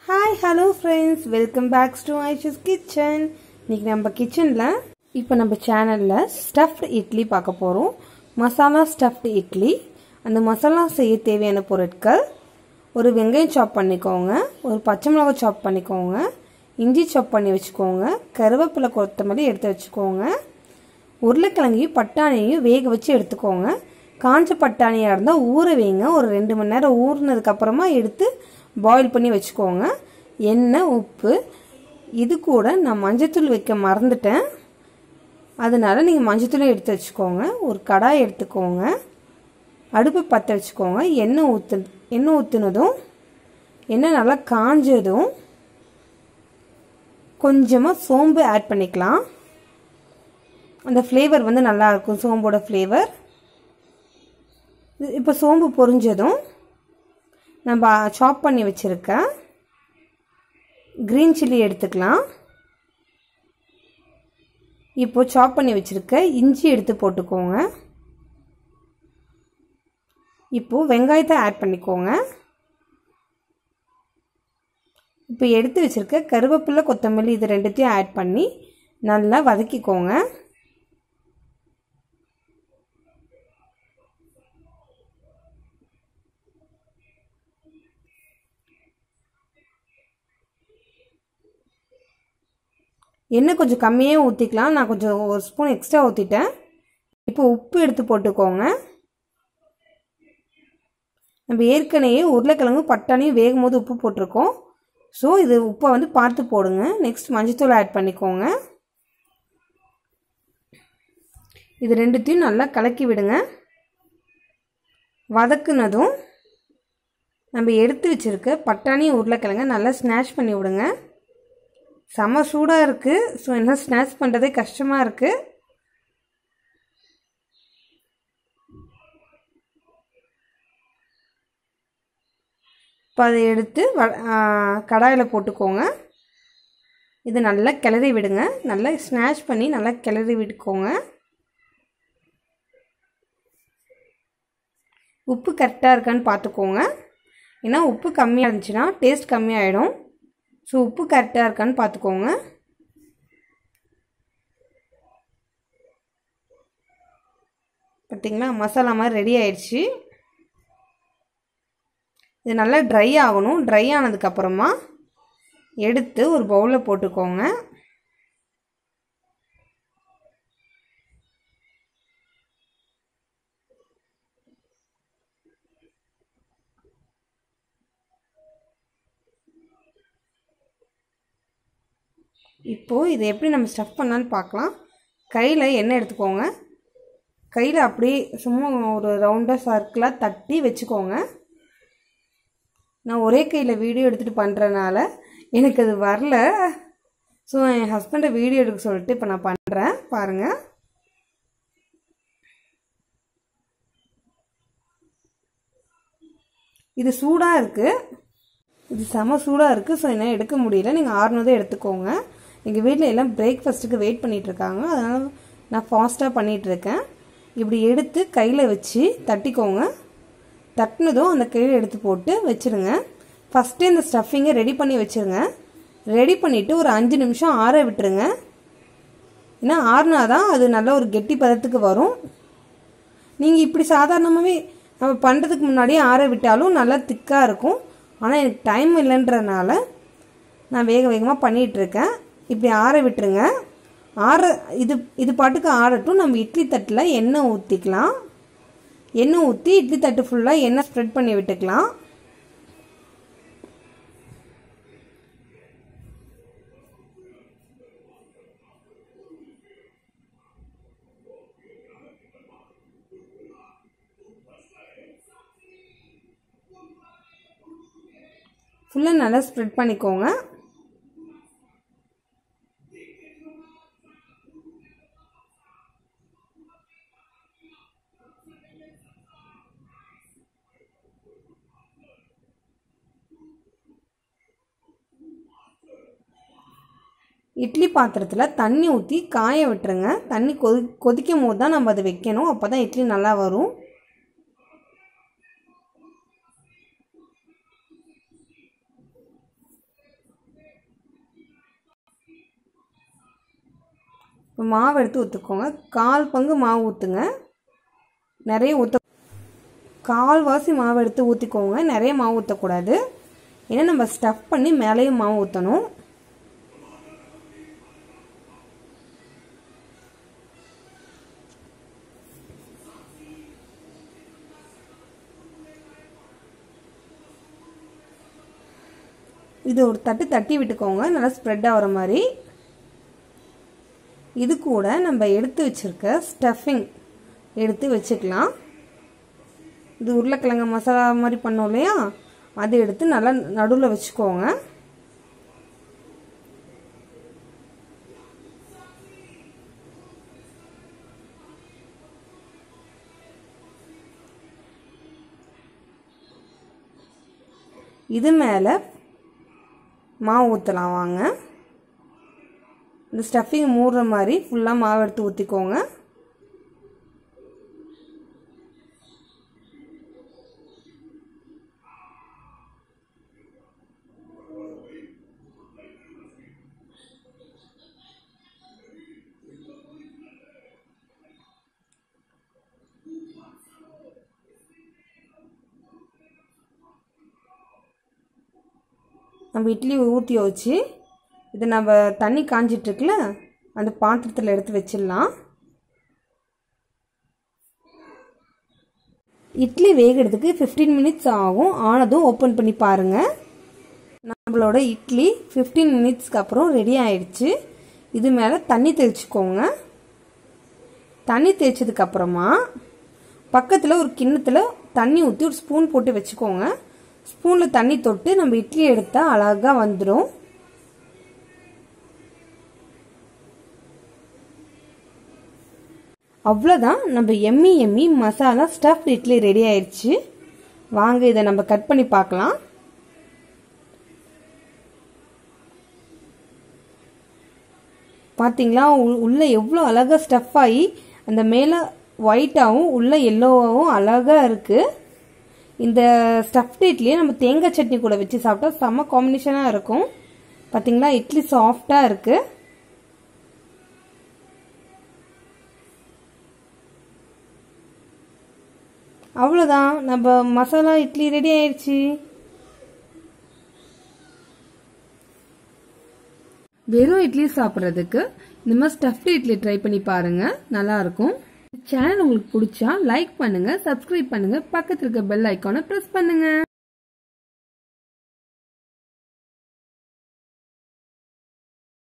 hi hello friends welcome backs to Aisha's kitchen இன்னைக்கு நம்ம கிச்சனில் இப்போ நம்ம சேனலில் ஸ்டஃப்டு இட்லி பார்க்க போகிறோம் மசாலா ஸ்டஃப்டு இட்லி அந்த மசாலா செய்ய தேவையான பொருட்கள் ஒரு வெங்காயம் சாப் பண்ணிக்கோங்க ஒரு பச்சை மிளகாய் சாப் பண்ணிக்கோங்க இஞ்சி சாப் பண்ணி வச்சுக்கோங்க கருவேப்பிலை கொத்தமல்லி எடுத்து வச்சுக்கோங்க உருளைக்கிழங்கையும் பட்டாணியையும் வேக வச்சு எடுத்துக்கோங்க காஞ்ச பட்டாணியாக இருந்தால் ஊற வைங்க ஒரு ரெண்டு மணி நேரம் ஊறினதுக்கப்புறமா எடுத்து பாயில் பண்ணி வச்சுக்கோங்க எண்ணெய் உப்பு இது கூட நான் மஞ்சத்தூள் வைக்க மறந்துட்டேன் அதனால நீங்கள் மஞ்சத்தூளும் எடுத்து வச்சுக்கோங்க ஒரு கடாய் எடுத்துக்கோங்க அடுப்பு பற்ற வச்சுக்கோங்க எண்ணெய் ஊற்று எண்ணெய் ஊற்றுனதும் எண்ணெய் நல்லா காஞ்சதும் கொஞ்சமாக சோம்பு ஆட் பண்ணிக்கலாம் அந்த ஃப்ளேவர் வந்து நல்லாயிருக்கும் சோம்போட ஃப்ளேவர் இப்போ சோம்பு பொரிஞ்சதும் நம்ம சாப் பண்ணி வச்சுருக்க க்ரீன் சில்லி எடுத்துக்கலாம் இப்போ சாப் பண்ணி வச்சுருக்க இஞ்சி எடுத்து போட்டுக்கோங்க இப்போது வெங்காயத்தை ஆட் பண்ணிக்கோங்க இப்போ எடுத்து வச்சுருக்க கருவேப்பிலை கொத்தமல்லி இது ரெண்டுத்தையும் ஆட் பண்ணி நல்லா வதக்கிக்கோங்க எண்ணெய் கொஞ்சம் கம்மியாக ஊற்றிக்கலாம் நான் கொஞ்சம் ஒரு ஸ்பூன் எக்ஸ்ட்ரா ஊற்றிட்டேன் இப்போ உப்பு எடுத்து போட்டுக்கோங்க நம்ம ஏற்கனவே உருளைக்கிழங்கு பட்டாணியும் வேகும் போது உப்பு போட்டிருக்கோம் ஸோ இது உப்பை வந்து பார்த்து போடுங்க நெக்ஸ்ட் மஞ்சத்தூள் ஆட் பண்ணிக்கோங்க இது ரெண்டுத்தையும் நல்லா கலக்கி விடுங்க வதக்குனதும் நம்ம எடுத்து வச்சுருக்க பட்டாணி உருளைக்கிழங்க நல்லா ஸ்நாஷ் பண்ணி விடுங்க செம்ம சூடாக இருக்குது ஸோ என்ன ஸ்நாக்ஸ் பண்ணுறதே கஷ்டமாக இருக்குது இப்போ அதை எடுத்து வ கடாயில் போட்டுக்கோங்க இது நல்லா கிளறி விடுங்க நல்லா ஸ்நாஷ் பண்ணி நல்லா கிளறி விட்டுக்கோங்க உப்பு கரெக்டாக இருக்கான்னு பார்த்துக்கோங்க ஏன்னா உப்பு கம்மியாக இருந்துச்சுன்னா டேஸ்ட் கம்மியாகிடும் ஸோ உப்பு கரெக்டாக இருக்கான்னு பார்த்துக்கோங்க பார்த்திங்களா மசாலா மாதிரி ரெடி ஆயிடுச்சு இது நல்லா ட்ரை ஆகணும் ட்ரை ஆனதுக்கப்புறமா எடுத்து ஒரு பவுலில் போட்டுக்கோங்க இப்போது இதை எப்படி நம்ம ஸ்டஃப் பண்ணலான்னு பார்க்கலாம் கையில் எண்ணெய் எடுத்துக்கோங்க கையில் அப்படியே சும்மா ஒரு ரவுண்டாக சர்க்கிளாக தட்டி வச்சுக்கோங்க நான் ஒரே கையில் வீடியோ எடுத்துகிட்டு பண்ணுறனால எனக்கு அது வரல ஸோ என் ஹஸ்பண்டை வீடியோ எடுக்க சொல்லிட்டு இப்போ நான் பண்ணுறேன் பாருங்கள் இது சூடாக இருக்குது இது செம சூடாக இருக்குது ஸோ என்ன எடுக்க முடியல நீங்கள் ஆறுனதே எடுத்துக்கோங்க எங்கள் வீட்டில் எல்லாம் பிரேக்ஃபாஸ்ட்டுக்கு வெயிட் பண்ணிகிட்ருக்காங்க அதனால் நான் ஃபாஸ்ட்டாக பண்ணிகிட்ருக்கேன் இப்படி எடுத்து கையில் வச்சு தட்டிக்கோங்க தட்டினதும் அந்த கையில் எடுத்து போட்டு வச்சுருங்க ஃபஸ்ட்டு இந்த ஸ்டஃபிங்கை ரெடி பண்ணி வச்சுருங்க ரெடி பண்ணிவிட்டு ஒரு அஞ்சு நிமிஷம் ஆற விட்டுருங்க ஏன்னா ஆறுனா தான் அது நல்ல ஒரு கெட்டி பதத்துக்கு வரும் நீங்கள் இப்படி சாதாரணமாகவே நம்ம பண்ணுறதுக்கு முன்னாடியே ஆற விட்டாலும் நல்லா திக்காக இருக்கும் ஆனால் எனக்கு டைம் இல்லைன்றனால நான் வேக வேகமாக பண்ணிகிட்ருக்கேன் இப்படி ஆற விட்டுருங்க ஆற இது இது பாட்டுக்கு ஆறட்டும் நம்ம இட்லி தட்டில் எண்ணெய் ஊற்றிக்கலாம் எண்ணெய் ஊற்றி இட்லி தட்டு ஃபுல்லாக எண்ணெய் ஸ்ப்ரெட் பண்ணி விட்டுக்கலாம் ஃபுல்லாக நல்லா ஸ்ப்ரெட் பண்ணிக்கோங்க இட்லி பாத்திரத்தில் தண்ணி ஊற்றி காய விட்டுருங்க தண்ணி கொதி கொதிக்கும் போது தான் நம்ம அதை வைக்கணும் அப்போ தான் இட்லி நல்லா வரும் இப்போ மாவு எடுத்து ஊற்றுக்கோங்க கால் பங்கு மாவு ஊற்றுங்க நிறைய ஊற்ற கால்வாசி மாவு எடுத்து ஊற்றிக்கோங்க நிறைய மாவு ஊற்றக்கூடாது ஏன்னா நம்ம ஸ்டஃப் பண்ணி மேலேயும் மாவு ஊற்றணும் இது ஒரு தட்டு தட்டி விட்டுக்கோங்க நல்லா ஸ்ப்ரெட் ஆகிற மாதிரி இது கூட நம்ம எடுத்து வச்சுருக்க ஸ்டஃபிங் எடுத்து வச்சுக்கலாம் இது உருளைக்கிழங்கு மசாலா மாதிரி பண்ணோம் இல்லையா அது எடுத்து நல்லா நடுவில் வச்சுக்கோங்க இது மேலே மாவு ஊற்றலாம் வாங்க இந்த ஸ்டஃபிங் மூடுற மாதிரி ஃபுல்லாக மாவு எடுத்து ஊற்றிக்கோங்க நம்ம இட்லி ஊற்றி வச்சு இதை நம்ம தண்ணி காஞ்சிட்ருக்குல அந்த பாத்திரத்தில் எடுத்து வச்சிடலாம் இட்லி வேகிறதுக்கு ஃபிஃப்டீன் மினிட்ஸ் ஆகும் ஆனதும் ஓப்பன் பண்ணி பாருங்கள் நம்மளோட இட்லி ஃபிஃப்டீன் மினிட்ஸ்க்கு அப்புறம் ரெடி ஆயிடுச்சு இது மேலே தண்ணி தெளிச்சுக்கோங்க தண்ணி தேய்ச்சதுக்கப்புறமா பக்கத்தில் ஒரு கிண்ணத்தில் தண்ணி ஊற்றி ஒரு ஸ்பூன் போட்டு வச்சுக்கோங்க ஸ்பூனில் தண்ணி தொட்டு நம்ம இட்லி எடுத்தால் அழகாக வந்துடும் அவ்வளோதான் நம்ம எம்மி எம்மி மசாலா ஸ்டஃப் இட்லி ரெடி ஆயிடுச்சு வாங்க இதை நம்ம கட் பண்ணி பார்க்கலாம் பார்த்தீங்களா உள்ளே எவ்வளோ அழகாக ஸ்டஃப் ஆகி அந்த மேலே ஒயிட்டாகவும் உள்ளே எல்லோவாகவும் அழகாக இருக்குது இந்த ஸ்டஃப்ட் இட்லியை நம்ம தேங்காய் சட்னி கூட வச்சு சாப்பிட்டா செம்ம காம்பினேஷனாக இருக்கும் பார்த்தீங்களா இட்லி சாஃப்டாக இருக்குது அவ்வளோதான் நம்ம மசாலா இட்லி ரெடி ஆயிடுச்சு வெறும் இட்லி சாப்பிட்றதுக்கு இந்த மாதிரி ஸ்டஃப்டு இட்லி ட்ரை பண்ணி பாருங்க நல்லா இருக்கும் சேனல் உங்களுக்கு பிடிச்சா லைக் பண்ணுங்க சப்ஸ்கிரைப் பண்ணுங்க பக்கத்துல இருக்க பெல் ஐக்கானை ப்ரெஸ் பண்ணுங்க